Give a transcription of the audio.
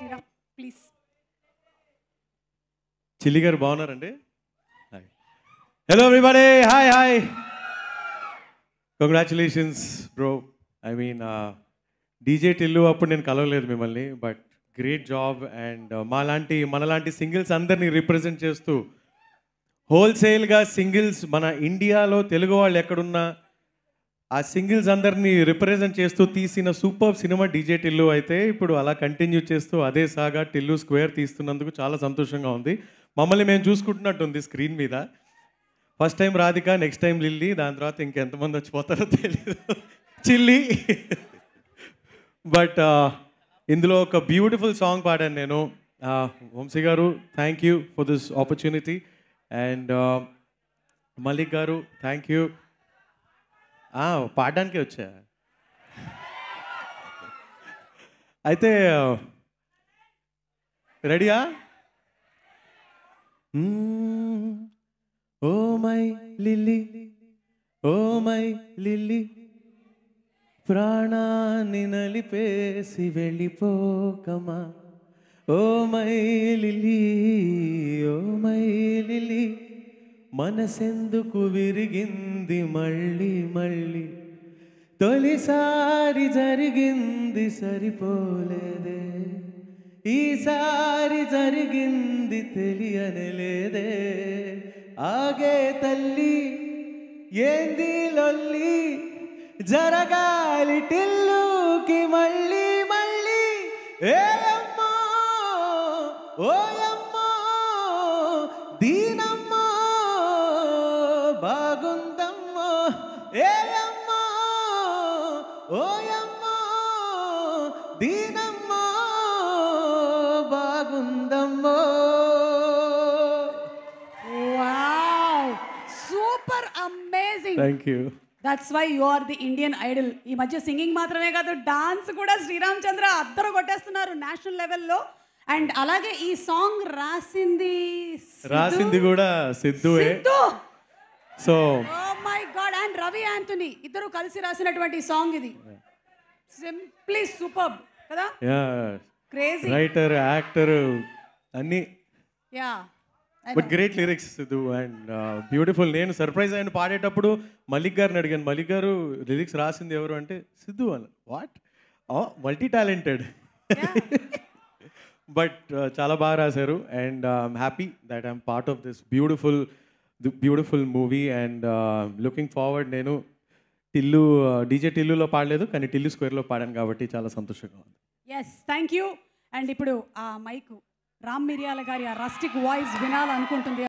Sriram please చిల్లి గారు బాగున్నారండి hello everybody hi hi congratulations bro I mean DJ Tillu అప్పుడు నేను కలవలేదు మిమ్మల్ని బట్ గ్రేట్ జాబ్ అండ్ మాలాంటి మనలాంటి సింగిల్స్ అందరినీ రిప్రజెంట్ చేస్తూ హోల్సేల్గా సింగిల్స్ మన ఇండియాలో తెలుగు వాళ్ళు ఎక్కడున్నా ఆ సింగిల్స్ అందరినీ రిప్రజెంట్ చేస్తూ తీసిన సూపర్ సినిమా డీజే టిల్లు అయితే ఇప్పుడు అలా కంటిన్యూ చేస్తూ అదే సాగా టిల్లు స్క్వేర్ తీస్తున్నందుకు చాలా సంతోషంగా ఉంది మమ్మల్ని మేము చూసుకుంటున్నట్టుంది స్క్రీన్ మీద first time Radhika next time Lilly దాని తర్వాత ఇంకెంతమంది వచ్చిపోతారో తెలియదు చిల్లి బట్ ఇందులో ఒక బ్యూటిఫుల్ సాంగ్ పాడాను నేను Uh, Vamsi garu thank you for this opportunity and Malik garu thank you పాడడానికే వచ్చా అయితే రెడీయా oh my Lilly oh my Lilly ప్రాణాన్ని నలిపేసి వెళ్ళిపోకమా oh my Lilly oh my Lilly మనసెందుకు విరిగింది మళ్ళీ మళ్ళీ తొలిసారి జరిగింది సరిపోలేదే ఈసారి జరిగింది తెలియనిలేదే ఆగే తల్లి ఏంది లొల్లి జరగాలి టిల్లుకి మళ్ళీ మళ్ళీ ఏ అమ్మో ఓయమ్మో దీనమ్మో బాగుందమ్మో ఏ అమ్మో ఓయమ్మో దీనమ్మో బాగుందమ్మో wow super amazing thank you that's why you are the Indian idol ఈ మధ్య సింగింగ్ మాత్రమే కాదు డాన్స్ కూడా శ్రీరామ్ చంద్ర అద్దరు కొట్టేస్తున్నారు నేషనల్ లెవెల్లో అండ్ అలాగే ఈ సాంగ్ రాసింది సిద్ధు. రాసింది కూడా సిద్ధువే Siddhu so oh my god and Ravi Anthony ఇద్దరు కలిసి రాసినటువంటి సాంగ్ ఇది సింప్లీ సూపర్ కదా క్రేజీ రైటర్ యాక్టర్ అన్నీ yeah but great lyrics Siddhu and beautiful నేను సర్ప్రైజ్ అయిన పాడేటప్పుడు మలిక్ గారిని అడిగాను మలిక్ గారు లిరిక్స్ రాసింది ఎవరు అంటే సిద్ధు అని వాట్ మల్టీ టాలెంటెడ్ బట్ చాలా బాగా రాశారు and I'm happy that I'm part of this beautiful beautiful movie and looking forward నేను టిల్లు డీజే టిల్లులో పాడలేదు కానీ టిల్లు స్క్వేర్లో పాడాను కాబట్టి చాలా సంతోషంగా ఉంది ఎస్ థ్యాంక్ యూ అండ్ ఇప్పుడు ఆ మైక్ రామ్ మిరియాల గారి ఆ రస్టిక్ వాయిస్ వినాలనుకుంటుంది